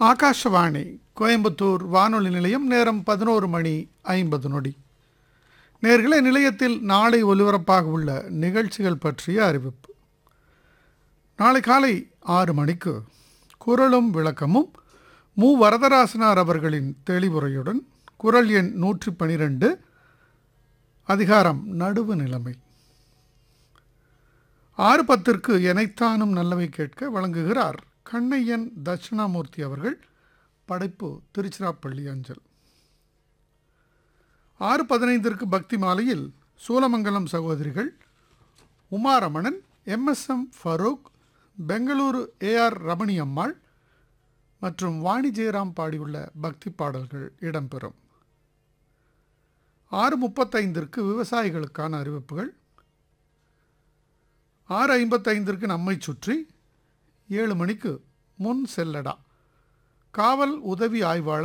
ஆகாஷவாணி கோயம்புத்தூர் வானொலி நிலையம் நேரம் பதினோரு மணி ஐம்பது நொடி நேர்களே நிலையத்தில் நாளை ஒலிபரப்பாக உள்ள நிகழ்ச்சிகள் பற்றிய அறிவிப்பு நாளை காலை ஆறு மணிக்கு குரலும் விளக்கமும் மு வரதராசனார் அவர்களின் தெளிவுரையுடன் குரல் எண் நூற்றி பனிரெண்டு அதிகாரம் நடுவு நிலைமை ஆறு பத்திற்கு எனைத்தானும் நல்லவை கேட்க வழங்குகிறார் கண்ணையன் தட்சிணாமூர்த்தி அவர்கள் படைப்பு திருச்சிராப்பள்ளி அஞ்சல் ஆறு பதினைந்திற்கு பக்தி மாலையில் சூலமங்கலம் சகோதரிகள் உமாரமணன் எம்எஸ்எம் ஃபரூக் பெங்களூரு ஏஆர் ரமணி அம்மாள் மற்றும் வாணி ஜெயராம் பாடியுள்ள பக்தி பாடல்கள் இடம்பெறும் ஆறு முப்பத்தைந்திற்கு விவசாயிகளுக்கான அறிவிப்புகள் ஆறு ஐம்பத்தைந்திற்கு நம்மை சுற்றி ஏழு மணிக்கு முன் செல்லடா காவல் உதவி ஆய்வாளர்